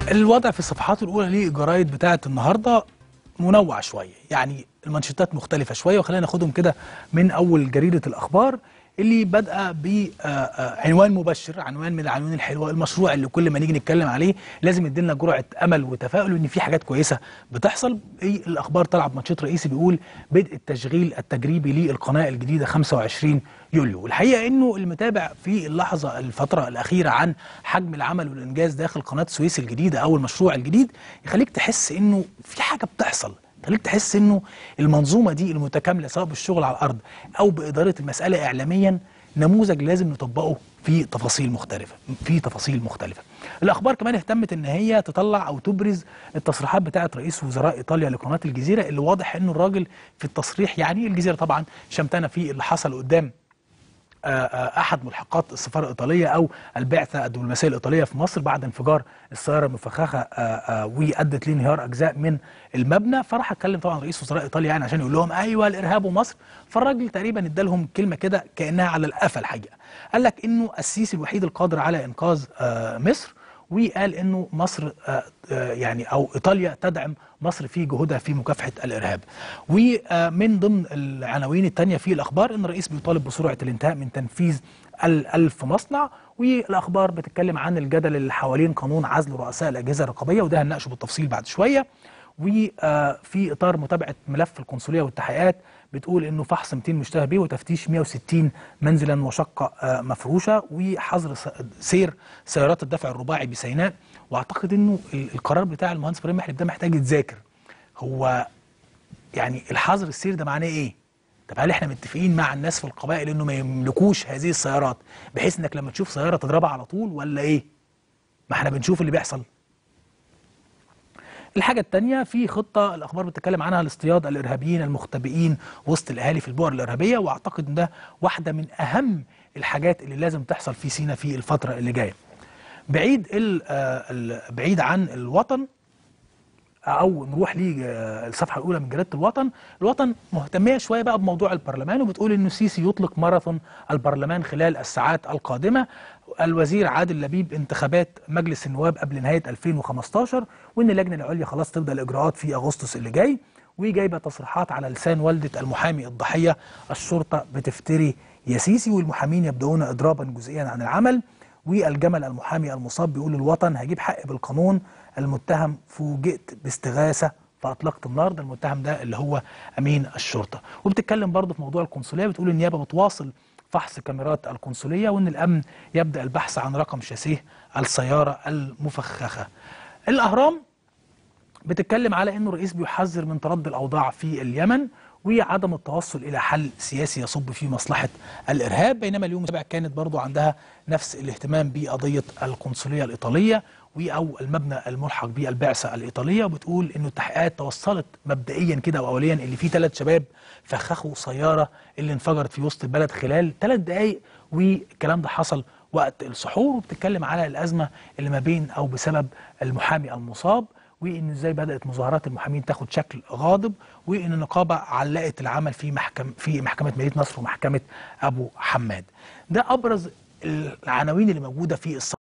الوضع في الصفحات الاولى للجرايد بتاعه النهارده منوع شويه يعني المانشيتات مختلفه شويه وخلينا ناخدهم كده من اول جريده الاخبار اللي بادئه بعنوان مبشر عنوان من العناوين الحلوه المشروع اللي كل ما نيجي نتكلم عليه لازم يدينا جرعه امل وتفاؤل ان في حاجات كويسه بتحصل إيه الاخبار طالعه بمانشيت رئيسي بيقول بدء التشغيل التجريبي للقناه الجديده 25 يوليو والحقيقه انه المتابع في اللحظه الفتره الاخيره عن حجم العمل والانجاز داخل قناه السويس الجديده او المشروع الجديد يخليك تحس انه في حاجه بتحصل خليك تحس انه المنظومه دي المتكامله سواء بالشغل على الارض او باداره المساله اعلاميا نموذج لازم نطبقه في تفاصيل مختلفه في تفاصيل مختلفه الاخبار كمان اهتمت ان هي تطلع او تبرز التصريحات بتاعه رئيس وزراء ايطاليا لقناه الجزيره اللي واضح انه الراجل في التصريح يعني الجزيره طبعا شمتانه في اللي حصل قدام احد ملحقات السفاره الايطاليه او البعثه الدبلوماسيه الايطاليه في مصر بعد انفجار السياره المفخخه وادت لانهيار اجزاء من المبنى فراح اتكلم طبعا رئيس وزراء ايطاليا يعني عشان يقول لهم ايوه الارهاب ومصر فالراجل تقريبا ادالهم كلمه كده كانها على القفا الحقيقه قال لك انه السيسي الوحيد القادر على انقاذ مصر وقال انه مصر يعني او ايطاليا تدعم مصر في جهودها في مكافحه الارهاب. ومن ضمن العناوين الثانيه في الاخبار ان الرئيس بيطالب بسرعه الانتهاء من تنفيذ الألف مصنع والاخبار بتتكلم عن الجدل اللي حوالين قانون عزل رؤساء الاجهزه الرقابيه وده هنناقشه بالتفصيل بعد شويه. وفي اطار متابعه ملف القنصليه والتحقيقات بتقول انه فحص 200 مشتبه به وتفتيش 160 منزلا وشقه مفروشه وحظر سير سيارات الدفع الرباعي بسيناء واعتقد انه القرار بتاع المهندس ابراهيم محلب ده محتاج يتذاكر هو يعني الحظر السير ده معناه ايه؟ طب هل احنا متفقين مع الناس في القبائل انه ما يملكوش هذه السيارات بحيث انك لما تشوف سياره تضربها على طول ولا ايه؟ ما احنا بنشوف اللي بيحصل الحاجة الثانية في خطة الأخبار بتتكلم عنها لاصطياد الإرهابيين المختبئين وسط الأهالي في البؤر الإرهابية وأعتقد إن ده واحدة من أهم الحاجات اللي لازم تحصل في سينا في الفترة اللي جاية. بعيد ال بعيد عن الوطن او نروح للصفحه الاولى من جريده الوطن، الوطن مهتميه شويه بقى بموضوع البرلمان وبتقول انه السيسي يطلق ماراثون البرلمان خلال الساعات القادمه، الوزير عادل لبيب انتخابات مجلس النواب قبل نهايه 2015 وان اللجنه العليا خلاص تبدا الاجراءات في اغسطس اللي جاي وجايبه تصريحات على لسان والده المحامي الضحيه الشرطه بتفتري يا سيسي والمحامين يبدأون اضرابا جزئيا عن العمل والجمل المحامي المصاب بيقول الوطن هجيب حق بالقانون المتهم فوجئت باستغاثه فاطلقت النار ده المتهم ده اللي هو امين الشرطه وبتتكلم برضه في موضوع القنصليه بتقول النيابه بتواصل فحص كاميرات القنصليه وان الامن يبدا البحث عن رقم شاسيه السياره المفخخه الاهرام بتتكلم على انه الرئيس بيحذر من تردي الاوضاع في اليمن وعدم التوصل الى حل سياسي يصب في مصلحه الارهاب بينما اليوم السابع كانت برضو عندها نفس الاهتمام بقضيه القنصليه الايطاليه او المبنى الملحق بالبعثه الايطاليه وبتقول انه التحقيقات توصلت مبدئيا كده واوليا اللي في ثلاث شباب فخخوا سياره اللي انفجرت في وسط البلد خلال ثلاث دقائق والكلام ده حصل وقت السحور وبتتكلم على الازمه اللي ما بين او بسبب المحامي المصاب وان ازاي بدات مظاهرات المحامين تاخد شكل غاضب وان النقابه علقت العمل في محكم في محكمه مدينه نصر ومحكمه ابو حماد ده ابرز العناوين اللي موجوده في الصحيح